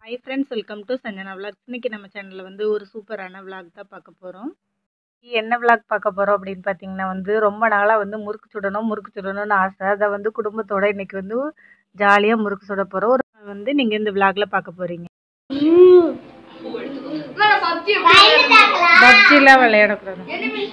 High friends welcome to Sanjana vlogs இன்னைக்கு நம்ம சேனலில் வந்து ஒரு சூப்பரான விளாக் தான் பார்க்க போகிறோம் என்ன விளாக் பார்க்க போகிறோம் அப்படின்னு பார்த்தீங்கன்னா வந்து ரொம்ப நாளாக வந்து முறுக்கு சுடணும் முறுக்கு சுடணும்னு ஆசை அதை வந்து குடும்பத்தோட இன்னைக்கு வந்து ஜாலியாக முறுக்கு சுட போகிறோம் ஒரு வந்து நீங்கள் இந்த விளாக்ல பார்க்க போகிறீங்க பப்ஜிலாம் விளையாடக்கூடாது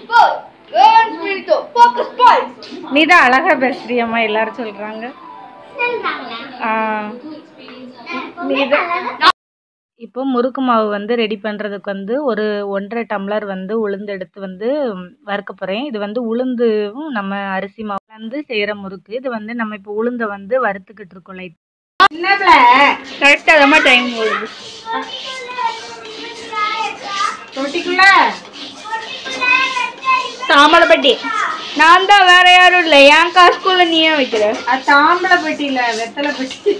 நீ தான் அழகா பேசுறியம்மா எல்லாரும் சொல்றாங்க ஆ, நீதான் இப்போ முறுக்கு மாவு வந்து ரெடி பண்ணுறதுக்கு வந்து ஒரு ஒன்றரை டம்ளர் வந்து உளுந்து எடுத்து வந்து வறுக்க போகிறேன் இது வந்து உளுந்தும் நம்ம அரிசி மாவு வந்து செய்கிற முறுக்கு இது வந்து நம்ம இப்போ உளுந்தை வந்து வறுத்துக்கிட்டு இருக்கோம் லைட் கரெக்டாக தான் டைம் போகுது தொட்டிக்குள்ள தாமரைப்பட்டி நான் தான் வேற யாரும் இல்லை என் காசுக்குள்ள நீ ஏன் வைக்கிற அது தாம்பளை பெட்டியில் வெத்தலை பெட்டி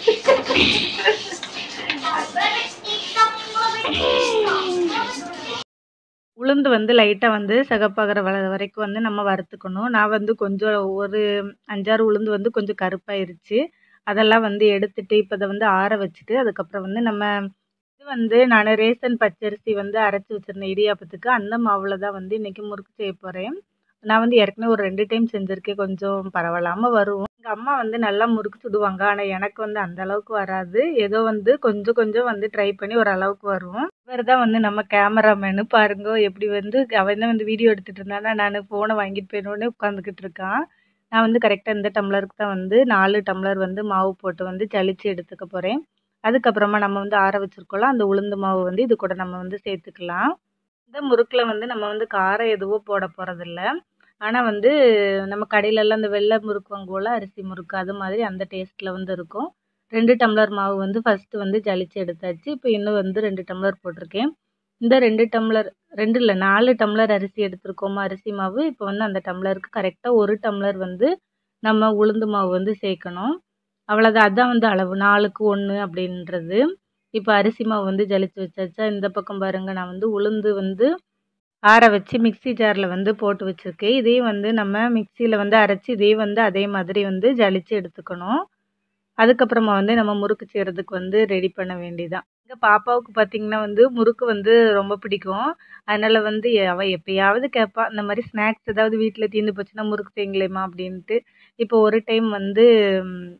உளுந்து வந்து லைட்டாக வந்து சிகப்பாகிற வர வரைக்கும் வந்து நம்ம வறுத்துக்கணும் நான் வந்து கொஞ்சம் ஒரு அஞ்சாறு உளுந்து வந்து கொஞ்சம் கருப்பாயிருச்சு அதெல்லாம் வந்து எடுத்துட்டு இப்போ அதை வந்து ஆற வச்சுட்டு அதுக்கப்புறம் வந்து நம்ம இது வந்து நான் ரேஷன் பச்சரிசி வந்து அரைச்சி வச்சிருந்தேன் இடியாப்பத்துக்கு அந்த மாவில் தான் வந்து இன்றைக்கி முறுக்கு செய்ய போகிறேன் நான் வந்து ஏற்கனவே ஒரு ரெண்டு டைம் செஞ்சுருக்கேன் கொஞ்சம் பரவாயில்லாமல் வரும் எங்கள் அம்மா வந்து நல்லா முறுக்கு சுடுவாங்க ஆனால் எனக்கு வந்து அந்த அளவுக்கு வராது ஏதோ வந்து கொஞ்சம் கொஞ்சம் வந்து ட்ரை பண்ணி ஒரு அளவுக்கு வரும் இவர் தான் வந்து நம்ம கேமராமேனு பாருங்க எப்படி வந்து அவன் தான் வந்து வீடியோ எடுத்துகிட்டு இருந்தானா நான் ஃபோனை வாங்கிட்டு போயிடணுன்னே உட்காந்துக்கிட்டு இருக்கான் நான் வந்து கரெக்டாக இந்த டம்ளருக்கு தான் வந்து நாலு டம்ளர் வந்து மாவு போட்டு வந்து ஜலிச்சு எடுத்துக்க போகிறேன் அதுக்கப்புறமா நம்ம வந்து ஆற வச்சிருக்கோம்ல அந்த உளுந்து மாவு வந்து இது கூட நம்ம வந்து சேர்த்துக்கலாம் இந்த முறுக்கில் வந்து நம்ம வந்து காரம் எதுவும் போட போகிறதில்ல ஆனால் வந்து நம்ம கடையிலலாம் இந்த வெள்ளை முறுக்கு வாங்குவோம்ல அரிசி முறுக்கு அது மாதிரி அந்த டேஸ்ட்டில் வந்து இருக்கும் ரெண்டு டம்ளர் மாவு வந்து ஃபஸ்ட்டு வந்து ஜலிச்சு எடுத்தாச்சு இப்போ இன்னும் வந்து ரெண்டு டம்ளர் போட்டிருக்கேன் இந்த ரெண்டு டம்ளர் ரெண்டு இல்லை நாலு டம்ளர் அரிசி எடுத்திருக்கோமா அரிசி மாவு இப்போ வந்து அந்த டம்ளருக்கு கரெக்டாக ஒரு டம்ளர் வந்து நம்ம உளுந்து மாவு வந்து சேர்க்கணும் அவ்வளோதான் அதான் வந்து அளவு நாலுக்கு ஒன்று அப்படின்றது இப்போ அரிசி மாவு வந்து ஜலிச்சு வச்சாச்சா இந்த பக்கம் பாருங்க நான் வந்து உளுந்து வந்து ஆற வச்சு மிக்ஸி ஜாரில் வந்து போட்டு வச்சுருக்கேன் இதே வந்து நம்ம மிக்சியில் வந்து அரைச்சி இதே வந்து அதே மாதிரி வந்து ஜலிச்சு எடுத்துக்கணும் அதுக்கப்புறமா வந்து நம்ம முறுக்கு செய்கிறதுக்கு வந்து ரெடி பண்ண வேண்டியதான் எங்கள் பாப்பாவுக்கு பார்த்திங்கன்னா வந்து முறுக்கு வந்து ரொம்ப பிடிக்கும் அதனால் வந்து அவள் எப்பயாவது கேட்பா இந்த மாதிரி ஸ்நாக்ஸ் ஏதாவது வீட்டில் தீர்ந்து போச்சுன்னா முறுக்கு செய்யுங்களேம்மா அப்படின்ட்டு இப்போ ஒரு டைம் வந்து ம்,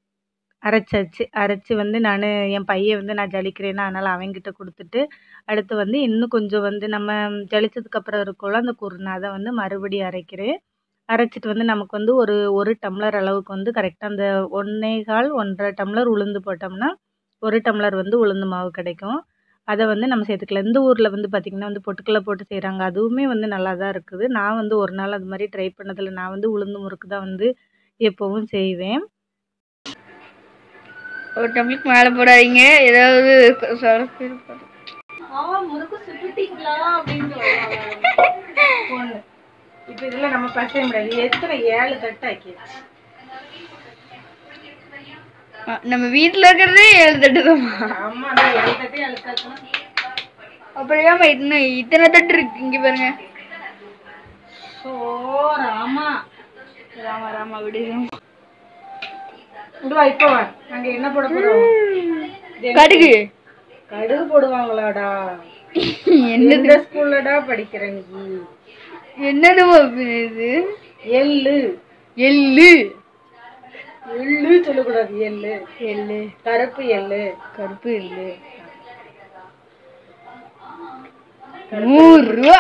அரைச்சாச்சு அரைச்சி வந்து நான் என் பையன் வந்து நான் ஜலிக்கிறேன்னா அதனால் அவன்கிட்ட கொடுத்துட்டு அடுத்து வந்து இன்னும் கொஞ்சம் வந்து நம்ம ஜலிச்சதுக்கப்புறம் இருக்கும்ல அந்த குருணை அதை வந்து மறுபடியும் அரைக்கிறேன் அரைச்சிட்டு வந்து நமக்கு வந்து ஒரு ஒரு டம்ளர் அளவுக்கு வந்து கரெக்டாக அந்த ஒன்றே கால் ஒன்றரை டம்ளர் உளுந்து போட்டோம்னா ஒரு டம்ளர் வந்து உளுந்து மாவு கிடைக்கும் அதை வந்து நம்ம சேர்த்துக்கலாம் இந்த ஊரில் வந்து பார்த்திங்கன்னா வந்து பொட்டுக்கடலை போட்டு செய்கிறாங்க அதுவுமே வந்து நல்லா தான் இருக்குது நான் வந்து ஒரு நாள் அது மாதிரி ட்ரை பண்ணதில்லை நான் வந்து உளுந்து முறுக்கு தான் வந்து எப்போவும் செய்வேன் ஒரு டம்ளுக்கு மேலே போடாதீங்க ஏதாவது சொரப்பு இருப்பாரு முறுக்கு சுட்டுட்டீங்களா அப்படின்னு பொண்ணு இப்போ இதில் நம்ம பசைய முடியாது எத்தனை ஏழு தட்டு ஆக்கிடுச்சு ஆ, நம்ம வீட்டில் இருக்கிறதே ஏழு தட்டு தான் ஆமா அந்த ஏழு தட்டையும் அழுக்காக்கணும் அப்புறம் ஏமா இன்னும் இத்தனை தட்டு இருக்கு இங்கே பாருங்க ஸோ ராமா ராமா ராமா விடு இங்க வா இப்போ வா நாங்க என்ன போட போறோம் கடுகு கடுகு போடுவாங்களாடா என்னது எந்த ஸ்கூல்லடா படிக்கிற நீ என்னது பாப்பு இது எள்ளு எள்ளு எள்ளு சொல்லக்கூடாது எள்ளு எள்ளு கருப்பு எள்ளு கருப்பு எள்ளு நூறு ரூபா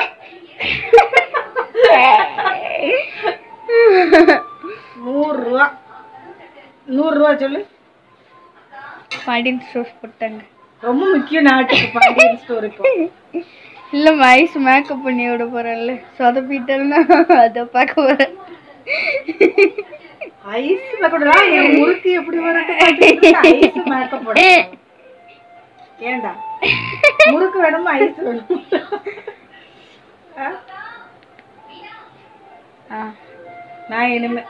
நூறுரூவா நூறுரூவா சொல்லு பாண்டியன் ஸ்டோர்ஸ் போட்டாங்க ரொம்ப முக்கியம் நாட்டுக்கு பாண்டியன் ஸ்டோர் இப்போ இல்ல மைஸ் மேக்கப் பண்ணி விட போறேன்ல சொதப்பிட்டேன்னா அதை பார்க்க போறேன் ஐஸ் கூட என் முறுக்கு எப்படி வரட்டு ஐஸ் மேக்கப் போட ஏண்டா முறுக்கு வேணுமா ஐஸ் வேணும் ஆ? ஆ, நான் இனிமே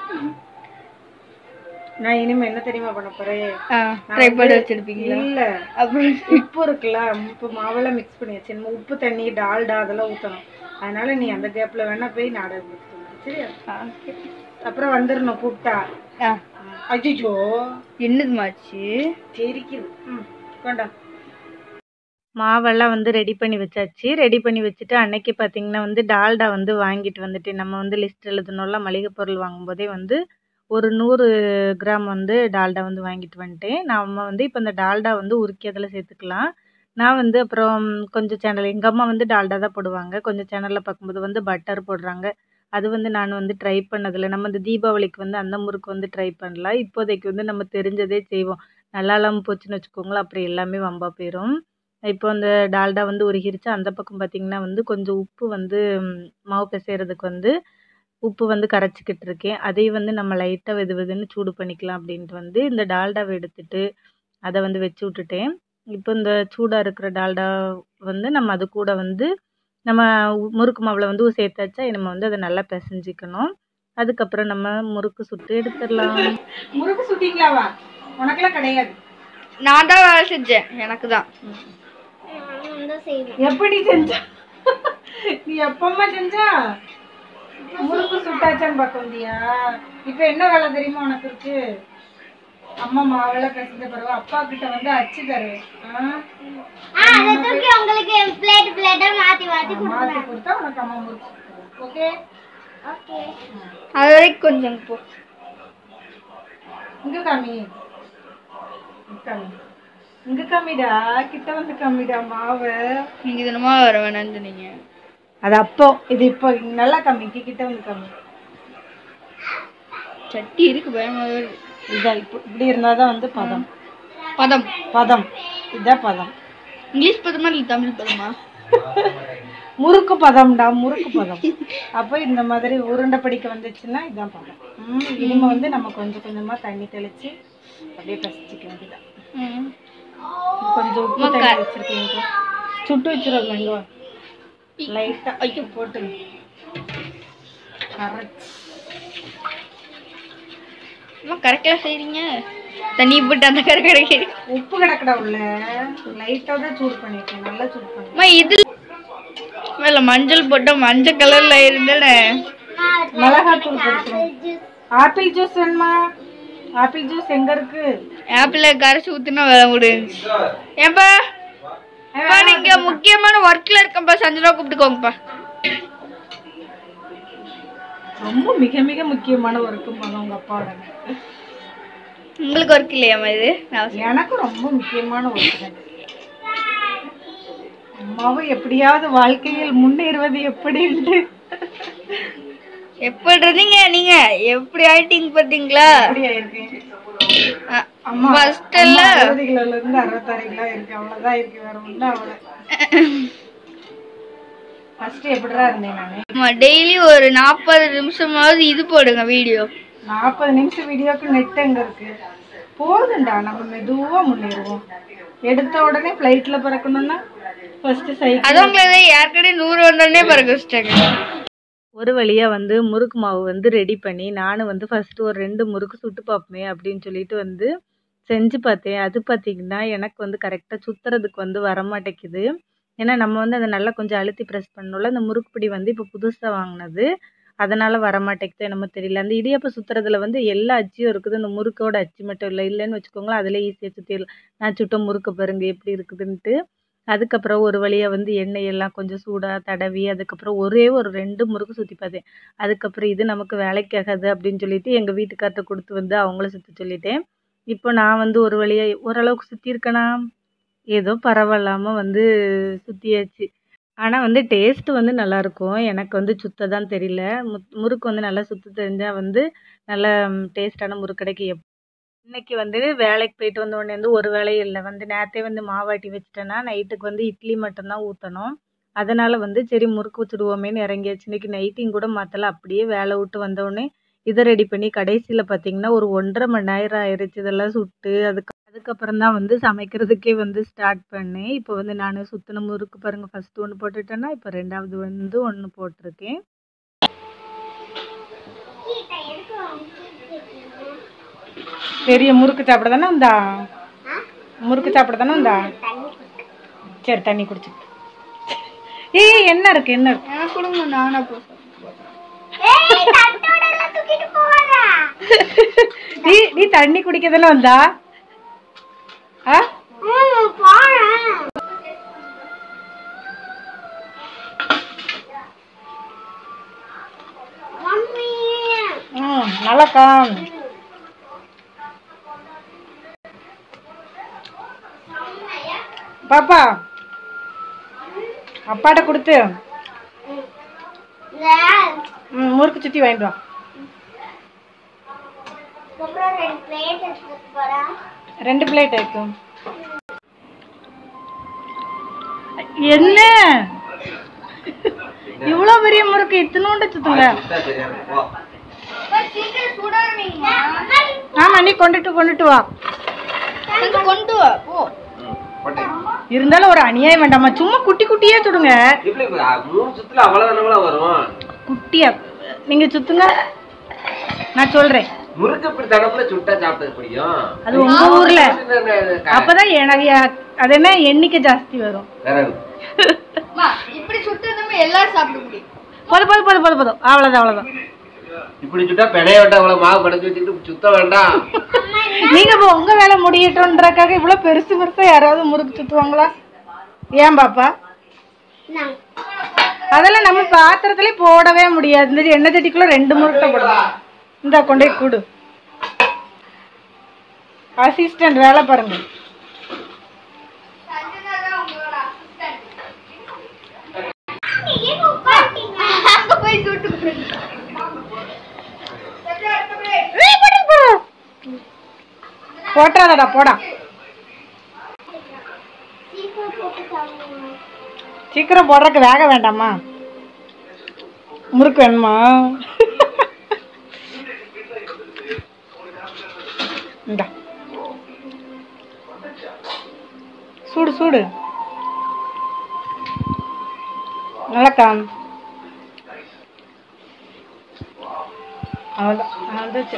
நான் இனிமே என்ன தெரியுமா பண்ண போறேன் ஆ ட்ரை பண்ணி வச்சிருப்பீங்களா இல்ல அப்புறம் உப்பு இருக்குல்ல உப்பு மாவெல்லாம் மிக்ஸ் பண்ணி வச்சு நம்ம உப்பு தண்ணி டால்டா அதெல்லாம் ஊற்றணும் அதனால நீ அந்த கேப்ல வேணா போய் நாடகம் முடிச்சுட்டு வந்துரு, சரியா ஆ, okay. அப்புறம் வந்துடணும் கூப்பிட்டா ஆ அஜிஜோ என்னதுமாச்சு தெரிக்குது ம் கொண்டா மாவெல்லாம் வந்து ரெடி பண்ணி வச்சாச்சு ரெடி பண்ணி வச்சுட்டு அன்னைக்கு பார்த்தீங்கன்னா வந்து டால்டா வந்து வாங்கிட்டு வந்துட்டு நம்ம வந்து லிஸ்ட் எழுதணும்ல மளிகை பொருள் வாங்கும்போதே வந்து ஒரு நூறு கிராம் வந்து டால்டா வந்து வாங்கிட்டு வந்துட்டேன் நம்ம வந்து இப்போ இந்த டால்டா வந்து உருக்கி அதில் சேர்த்துக்கலாம் நான் வந்து அப்புறம் கொஞ்சம் சேனல் எங்கள் அம்மா வந்து டால்டா தான் போடுவாங்க கொஞ்சம் சேனலில் பார்க்கும்போது வந்து பட்டர் போடுறாங்க அது வந்து நான் வந்து ட்ரை பண்ணதில்லை நம்ம இந்த தீபாவளிக்கு வந்து அந்த முறுக்கு வந்து ட்ரை பண்ணலாம் இப்போதைக்கு வந்து நம்ம தெரிஞ்சதே செய்வோம் நல்லா இல்லாமல் போச்சுன்னு வச்சுக்கோங்களேன் அப்புறம் எல்லாமே வம்பா போயிடும் இப்போ அந்த டால்டா வந்து உருகிருச்சு அந்த பக்கம் பார்த்தீங்கன்னா வந்து கொஞ்சம் உப்பு வந்து ம், மாவு பிசைறதுக்கு வந்து உப்பு வந்து கரைச்சிக்கிட்டு இருக்கேன் அதையும் வந்து நம்ம லைட்டாக வெது வெதுன்னு சூடு பண்ணிக்கலாம் அப்படின்ட்டு வந்து இந்த டால்டாவை எடுத்துட்டு அதை வந்து வச்சு விட்டுட்டேன் இப்போ இந்த சூடாக இருக்கிற டால்டா வந்து நம்ம அது கூட வந்து நம்ம உ- முறுக்கு மாவில் வந்து சேர்த்தாச்சா நம்ம வந்து அதை நல்லா பிசைஞ்சிக்கணும் அதுக்கப்புறம் நம்ம முறுக்கு சுட்டு எடுத்துடலாம் முறுக்கு சுட்டிங்களாவா உனக்கெல்லாம் கிடையாது நான் தான் வேலை செஞ்சேன் எனக்கு தான் எப்படி செஞ்சா நீ எப்பம்மா செஞ்சா முறுக்கு சுட்டாச்சான்னு பார்க்க வந்தியா இப்ப என்ன வேலை தெரியுமா உனக்கு இருக்கு அம்மா மாவெல்லாம் பிசைஞ்ச பிறகு அப்பா கிட்ட வந்து அச்சு தருவேன் ஆ? உங்களுக்கு பிளேட் பிளேட்டா மாத்தி மாத்தி மாத்தி கொடுத்தா உனக்கு அம்மா முறுக்கு ஓகே ஓகே அது வரைக்கும் கொஞ்சம் போ இங்க காமி இங்க காமி இங்க காமிடா கிட்ட வந்து காமிடா மாவு நீங்க தினமா வர வேணாம்னு சொன்னீங்க அது அப்போ இது இப்போ நல்லா காமி இங்க கிட்ட வந்து காமி சட்டி இருக்கு பயமாவே இருக்கு. இதான் இப்போ இப்படி இருந்தாதான் வந்து பதம் பதம் பதம் இதான் பதம் இங்கிலீஷ் பதமா இல்லை தமிழ் பதமா முறுக்கு பதம்டா முறுக்கு பதம் அப்போ இந்த மாதிரி உருண்டை பிடிக்க வந்துச்சுன்னா இதான் பதம் ம், இனிமே வந்து நம்ம கொஞ்சம் கொஞ்சமா தண்ணி தெளிச்சு அப்படியே பசிச்சுக்க வேண்டியதான் ம். கொஞ்சம் உப்பு தண்ணி வச்சிருக்கீங்க சுட்டு வச்சிருக்கோம் இங்க லைட்டா ஐயோ போட்டு கரைச்சி அம்மா கரெக்டாக செய்றீங்க தண்ணி போட்டு அந்த கரை கிடைக்கிது உப்பு கிடக்குடா உள்ள லைட்டா தான் சூடு பண்ணிருக்கேன் நல்லா சூடு பண்ணி அம்மா இது மேல மஞ்சள் போட்டா மஞ்சள் கலர்ல இருந்தேனே மிளகாத்தூள் போட்டுக்கிறோம் ஆப்பிள் ஜூஸ் வேணுமா ஆப்பிள் ஜூஸ் எங்க இருக்கு ஆப்பிள கரைச்சி ஊத்துனா வேலை முடிஞ்சு ஏன்பா அப்பா நீங்க முக்கியமான ஒர்க்ல இருக்கப்பா சஞ்சனா கூப்பிட்டுக்கோங்கப்பா ரொம்ப மிக மிக முக்கியமான ஒர்க்கு பண்ண உங்க அப்பாவோட உங்களுக்கு ஒர்க் இல்லையாம்மா இது நான் எனக்கு ரொம்ப முக்கியமான ஒர்க் அம்மாவும் எப்படியாவது வாழ்க்கையில் முன்னேறுவது எப்படின்ட்டு எப்படி இருந்தீங்க நீங்க எப்படி ஆயிட்டீங்க பாத்தீங்களா அப்படி ஆயிருக்கேன் அம்மா ஃபர்ஸ்ட் எல்லாம் அறுபது கிலோல இருந்து அறுபத்தாறு கிலோ இருக்கு அவ்வளவுதான் இருக்கு வேற ஒண்ணும் அவ்வளவு ஃபர்ஸ்ட் எப்படிடா இருந்தேன் நானு டெய்லி ஒரு நாற்பது நிமிஷமாவது இது போடுங்க வீடியோ நாற்பது நிமிஷம் வீடியோக்கு நெட் எங்க இருக்கு போதும்டா நம்ம மெதுவா முன்னேறுவோம் எடுத்த உடனே ஃப்ளைட்ல பறக்கணும்னா ஃபர்ஸ்ட் சைக்கிள் அது உங்களை ஏற்கனவே நூறு வந்தோடனே பறக்க வச்சிட்டாங்க ஒரு வழியா வந்து முறுக்கு மாவு வந்து ரெடி பண்ணி நானும் வந்து ஃபர்ஸ்ட் ஒரு ரெண்டு முறுக்கு சுட்டு பார்ப்போமே அப்படின்னு சொல்லிட்டு வந்து செஞ்சு பார்த்தேன் அது பார்த்தீங்கன்னா எனக்கு வந்து கரெக்டாக சுத்துறதுக்கு வந்து வரமாட்டேங்குது ஏன்னா நம்ம வந்து அதை நல்லா கொஞ்சம் அழுத்தி ப்ரெஸ் பண்ணணும்ல அந்த முறுக்கு பிடி வந்து இப்போ புதுசாக வாங்கினது அதனால வரமாட்டேங்குது என்னமோ தெரியல அந்த இடியாப்ப சுத்துறதுல வந்து எல்லா அச்சியும் இருக்குது அந்த முறுக்கோட அச்சு மட்டும் இல்லை இல்லைன்னு வச்சுக்கோங்களேன் அதில் ஈஸியாக சுற்றிடலாம் நான் சுட்ட முறுக்கு பாருங்க எப்படி இருக்குதுன்ட்டு அதுக்கப்புறம் ஒரு வழியா வந்து எண்ணெய் எல்லாம் கொஞ்சம் சூடாக தடவி அதுக்கப்புறம் ஒரே ஒரு ரெண்டு முறுக்கு சுற்றி பார்த்தேன் அதுக்கப்புறம் இது நமக்கு வேலைக்கு ஆகாது அப்படின்னு சொல்லிட்டு எங்கள் வீட்டுக்கார்ட்ட கொடுத்து வந்து அவங்கள சுற்ற சொல்லிட்டேன் இப்போ நான் வந்து ஒரு வழியா ஓரளவுக்கு சுற்றிருக்கேனா ஏதோ பரவாயில்லாமல் வந்து சுற்றியாச்சு ஆனால் வந்து டேஸ்ட்டு வந்து நல்லாயிருக்கும் எனக்கு வந்து சுத்த தான் தெரியல முத் முறுக்கு வந்து நல்லா சுத்த தெரிஞ்சால் வந்து நல்ல டேஸ்ட்டான முறுக்கு கிடைக்கும் எப் இன்னைக்கு வந்து வேலைக்கு போயிட்டு வந்த உடனே வந்து ஒரு வேலையும் இல்லை வந்து நேற்றே வந்து மாவாட்டி வச்சுட்டேன்னா நைட்டுக்கு வந்து இட்லி மட்டும்தான் ஊற்றணும் அதனால் வந்து சரி முறுக்கு வச்சுடுவோமேன்னு இறங்கியாச்சு இன்னைக்கு நைட்டிங் கூட மாற்றல அப்படியே வேலை விட்டு வந்த உடனே இதை ரெடி பண்ணி கடைசியில் பார்த்தீங்கன்னா ஒரு ஒன்றரை மணி நேரம் ஆயிடுச்சு இதெல்லாம் சுட்டு அதுக்கு அதுக்கப்புறம் தான் வந்து சமைக்கிறதுக்கே வந்து ஸ்டார்ட் பண்ணேன் இப்போ வந்து நான் சுத்தின முறுக்கு பாருங்கள் ஃபஸ்ட்டு ஒன்று போட்டுட்டேன்னா இப்போ ரெண்டாவது வந்து ஒன்று போட்டிருக்கேன் பெரிய முறுக்கு சாப்பிட தானே வந்தா முறுக்கு சாப்பிட தானே வந்தா சரி தண்ணி குடிச்சு ஏய் என்ன இருக்கு என்ன இருக்கு எனக்கு கொடுங்க நானா போ தூக்கிட்டு போறா நீ நீ தண்ணி குடிக்க தானே வந்தா ஆ போறேன் நல்லாக்கா பாப்பா அப்பாட்ட கொடுத்து இந்த ம், முறுக்கு சுற்றி வாங்கிட்டு வா அப்புறம் ரெண்டு பிளேட் எடுத்துட்டு போறேன் ரெண்டு பிளேட் இருக்கும் என்ன இவ்வளோ பெரிய முறுக்கு இத்தினோண்டு சுத்துங்க சீக்கிரம் சுடாதீங்கம்மா ஆமா நீ கொண்டுட்டு கொண்டுட்டு வா கொஞ்சம் கொண்டு வா போ இருந்தாலும் ஒரு அநியாயம் வேண்டாமா சும்மா குட்டி குட்டியே சுடுங்க எப்படி இப்ப, அ, மூணு சுத்துல அவ்வளவு தானே வரும் குட்டியா நீங்க சுத்துங்க நான் சொல்றேன் முறுக்கு இப்படி தடப்புல சுட்டா சாப்பிட்டது பிடிக்கும் அது உங்க ஊர்ல அப்பதான் எனக்கு அது என்ன எண்ணிக்கை ஜாஸ்தி வரும் வேற அம்மா இப்படி சுட்டதுமே எல்லாரும் சாப்பிட முடியும் போதும் போதும் போதும் போதும் போதும் அவ்வளவுதான் அவ்வளவுதான் இப்படி சுட்டா பெடைய விட்டா அவ்வளவு மாவு படைச்சு வச்சுட்டு சுத்த வேண்டாம் நீங்க இப்போ உங்க வேலை முடியட்டும்ன்றக்காக இவ்வளவு பெருசு பெருசா யாராவது முறுக்கு சுத்துவாங்களா ஏன் பாப்பா நான் அதெல்லாம் நம்ம பாத்திரத்துல போடவே முடியாது இந்த எண்ணெய் சட்டிக்குள்ள ரெண்டு முறுக்கு தான் போடலாம் இந்த கொண்டு போய் கூடு அசிஸ்டன்ட் வேலை பாருங்க ஏன் உட்கார்ந்தீங்க அங்க போய் சுட்டு கொடுங்க. போட்டுறாதடா போடா சீக்கிரம் போட்டு சாப்பிடுங்க சீக்கிரம் போடுறதுக்கு வேக வேண்டாமா முறுக்கு வேணுமா இந்தா சூடு சூடு நல்லாக்கா அவ்வளோதான் வந்துச்சு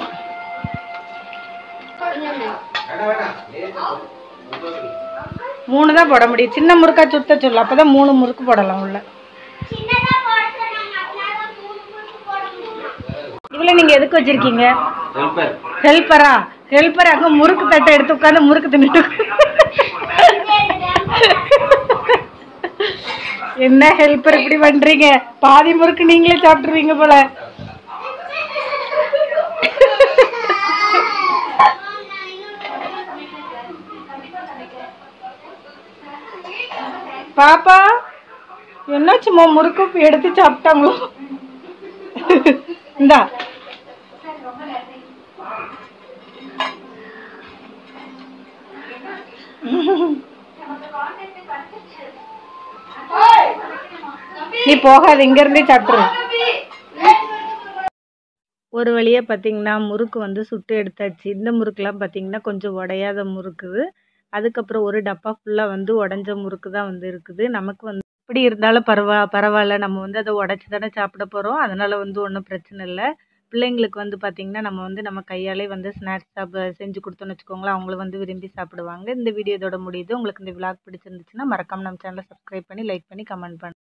மூணு தான் போட முடியும் சின்ன முறுக்கா சுத்த சொல்லு அப்பதான் மூணு முறுக்கு போடலாம் உள்ள சின்னதா போட சொன்னாங்க அதனால மூணு முறுக்கு போட முடியும் இவ்வளோ நீங்க எதுக்கு வச்சிருக்கீங்க ஹெல்பர் ஹெல்ப்பரா ஹெல்ப்பர் அங்க முறுக்கு தட்டை எடுத்து உட்காந்து முறுக்கு தின்னுட்டு என்ன ஹெல்ப்பர் இப்படி பண்றீங்க பாதி முறுக்கு நீங்களே சாப்பிட்டுருவீங்க போல பாப்பா என்னாச்சும்மா முறுக்கு எடுத்து சாப்பிட்டாங்களோ இந்தா நீ போகாத இங்க இருந்தே சாப்பிட்டுரு ஒரு வழியா பாத்தீங்கன்னா முறுக்கு வந்து சுட்டு எடுத்தாச்சு இந்த முறுக்குலாம் பாத்தீங்கன்னா கொஞ்சம் உடையாத முறுக்குது அதுக்கப்புறம் ஒரு டப்பா ஃபுல்லா வந்து உடஞ்ச முறுக்கு தான் வந்து இருக்குது நமக்கு வந்து எப்படி இருந்தாலும் பரவா பரவாயில்ல நம்ம வந்து அதை உடச்சி தானே சாப்பிட போறோம் அதனால வந்து ஒன்றும் பிரச்சனை இல்லை பிள்ளைங்களுக்கு வந்து பாத்தீங்கன்னா நம்ம வந்து நம்ம கையாலே வந்து ஸ்நாக்ஸ் சாப்பிட செஞ்சு கொடுத்தோம்னு வச்சுக்கோங்களேன் அவங்களும் வந்து விரும்பி சாப்பிடுவாங்க இந்த வீடியோ இதோட முடியுது உங்களுக்கு இந்த விளாக் பிடிச்சிருந்துச்சுன்னா மறக்காம நம்ம சேனலை சப்ஸ்கிரைப் பண்ணி லைக் பண்ணி கமெண்ட் பண்ணுங்க